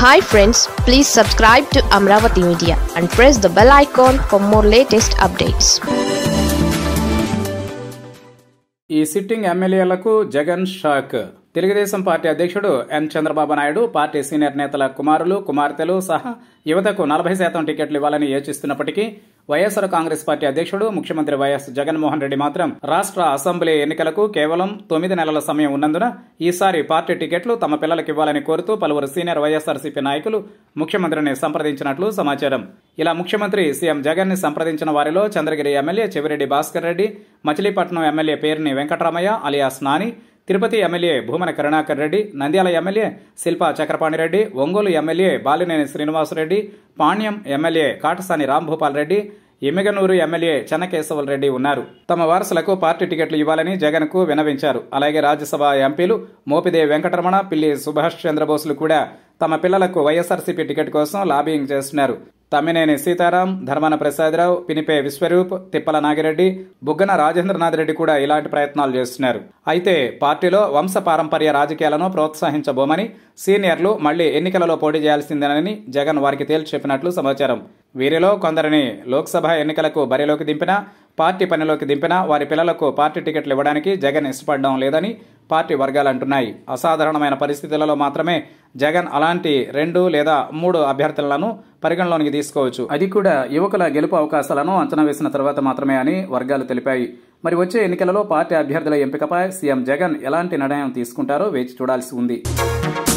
hi friends please subscribe to Amaravati media and press the bell icon for more latest updates ఈ sitting ఎమ్మెల్యేలకు Jagan shock Telugu Desam party అధ్యక్షుడు N Chandrababu Naidu party senior నేతల కుమారులు కుమార్తెలు సహా యువతకు నలభై శాతం టికెట్లు ఇవ్వాలని యోచిస్తున్నప్పటికీ వైఎస్ఆర్ కాంగ్రెస్ పార్టీ అధ్యక్షుడు ముఖ్యమంత్రి వైఎస్ జగన్మోహన్ రెడ్డి మాత్రం రాష్ట్ర అసెంబ్లీ ఎన్నికలకు కేవలం తొమ్మిది నెలల సమయం ఉన్నందున ఈసారి పార్టీ టికెట్లు తమ పిల్లలకు ఇవ్వాలని కోరుతూ పలువురు సీనియర్ వైఎస్ఆర్సీపీ నాయకులు ముఖ్యమంత్రిని సంప్రదించినట్లు సమాచారం ఇలా ముఖ్యమంత్రి సీఎం జగన్ ని సంప్రదించిన వారిలో Chandragiri MLA Chevireddy Bhaskar Reddy Machilipatnam MLA Perni Venkataramaiah alias Nani Tirupati MLA Bhumana Karunakar Reddy Nandyal MLA Shilpa Chakrapani Reddy Ongole MLA Balineni Srinivasa Reddy Panyam MLA Katasani Rambhupal Reddy Yemmiganur MLA Chennakesava Reddy ఉన్నారు తమ వారసులకు పార్టీ టికెట్లు ఇవ్వాలని జగన్ కు వినవించారు అలాగే రాజ్యసభ ఎంపీలు మోపిదే వెంకటరమణ పిల్లి సుభాష్ చంద్రబోసులు కూడా తమ పిల్లలకు వైఎస్ఆర్సీపీ టికెట్ కోసం లాబింగ్ చేస్తున్నారు తమ్మినేని సీతారాం ధర్మాన ప్రసాదరావు పినిపే విశ్వరూప్ తిప్పల నాగిరెడ్డి బుగ్గన రాజేంద్రనాథ్ రెడ్డి కూడా ఇలాంటి ప్రయత్నాలు చేస్తున్నారు అయితే పార్టీలో వంశ పారంపర్య రాజకీయాలను ప్రోత్సహించబోమని సీనియర్లు మళ్లీ ఎన్నికలలో పోటీ చేయాల్సిందేనని జగన్ వారికి తేల్చి చెప్పినట్లు సమాచారం వీరిలో కొందరిని లోక్సభ ఎన్నికలకు బరిలోకి దింపినా పార్టీ పనిలోకి దింపినా వారి పిల్లలకు పార్టీ టికెట్లు ఇవ్వడానికి జగన్ ఇష్టపడడం లేదని పార్టీ వర్గాలు అంటున్నాయి అసాధారణమైన పరిస్థితులలో మాత్రమే జగన్ అలాంటి రెండు లేదా మూడు అభ్యర్థులను పరిగణలోనికి తీసుకోవచ్చు అది కూడా యువకుల గెలుపు అవకాశాలను అంచనా వేసిన తర్వాత మాత్రమే అని వర్గాలు తెలిపాయి మరి వచ్చే ఎన్నికలలో పార్టీ అభ్యర్థుల ఎంపికపై సీఎం జగన్ ఎలాంటి నిర్ణయం తీసుకుంటారో వేచి చూడాల్సి ఉంది